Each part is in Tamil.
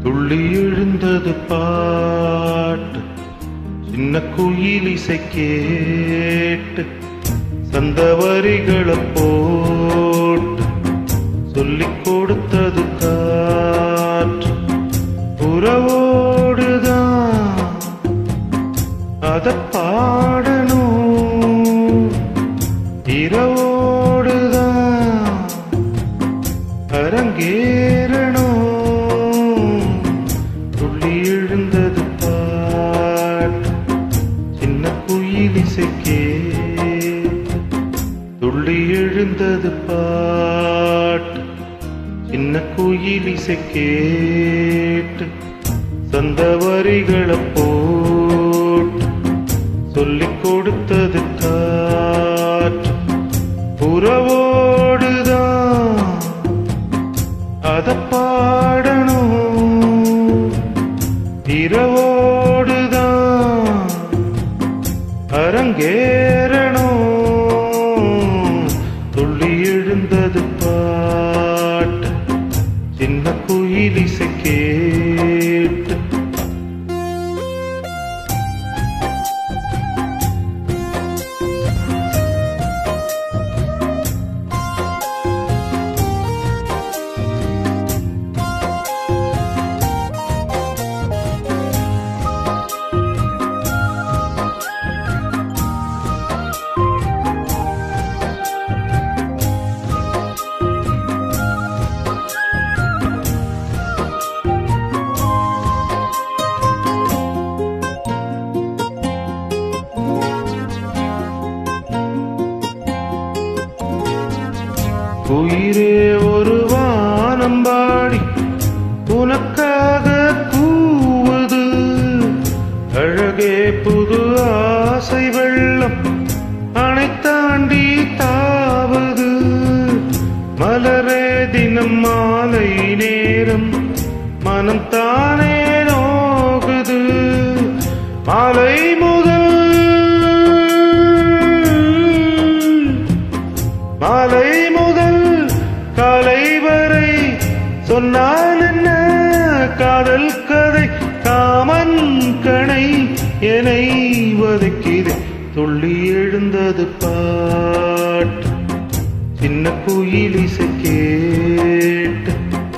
துள்ளி எழுந்தது பாட்டு சின்ன குயில் இசை கேட்டு சந்த வரிகளை போட்டு சொல்லிக் கொடுத்தது காற்று உறவோடுதான் அத பாடணும் இரவோடுதான் அரங்கேறணும் துள்ளி எழுந்தது பாட்டு சின்ன குயில் இசைக்கே துள்ளி எழுந்தது பாட்டு சின்ன குயில் இசை கேட்டு சந்த வரிகளை போட்டு சொல்லிக் கொடுத்தது காற்று உறவோடுதான் அத பாடணும் இரவோடுதான் அரங்கேறணும் துள்ளி எழுந்தது பாட்டு சின்ன குயில் இசை கேட்டு உயிரே ஒரு வானம்பாடி உனக்காக கூவுது அழகே புது ஆசை வெள்ளம் அணை தாண்டி தாவுது மலரே தினம் மாலை நேரம் மனம் தானே நோகுது மாலை முதல் மாலை முதல் காலை வரை சொன்னால் என்ன காதல் கதை காமன் கணை என்னை வதக்கிது துள்ளி எழுந்தது பாட்டு சின்ன குயில் இசை கேட்டு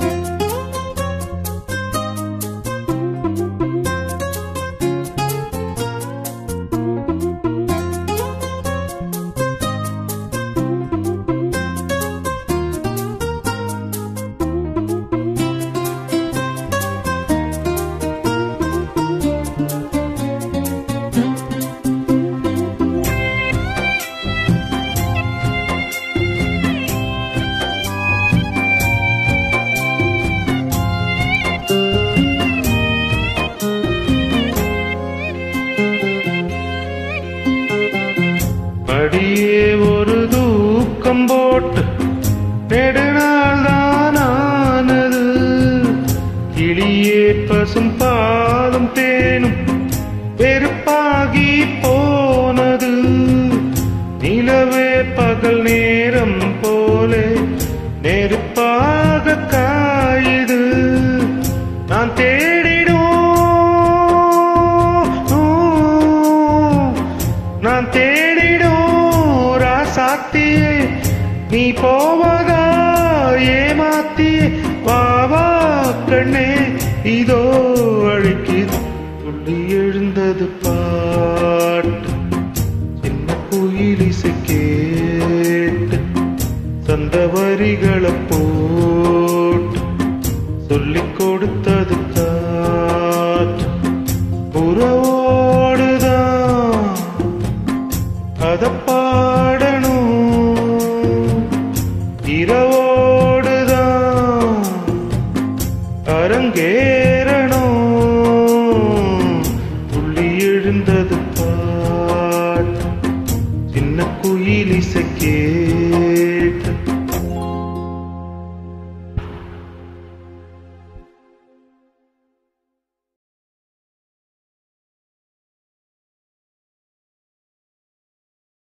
அடியே ஒரு தூக்கம் போட்டு நெடுநாள் தான் ஆனது கிளியே பசும் பாலும் தேனும் வெறுப்பாகி போனது நிலவே பகல் நேரம் போலே நெருப்பாக காயுது நான் தேடிடும் நான் தேடிடும் ராசாத்தியே நீ போவதா ஏமாத்தியே வாவா கண்ணே இதோ அழைக்குது துள்ளி எழுந்தது பாட்டு சின்ன குயில் இசை கேட்டு சந்த வரிகளை போட்டு சொல்லிக் கொடுத்தது காற்று உறவோடுதான் அத பாடணும் இரவோடுதான் அரங்கேறணும் துள்ளி எழுந்தது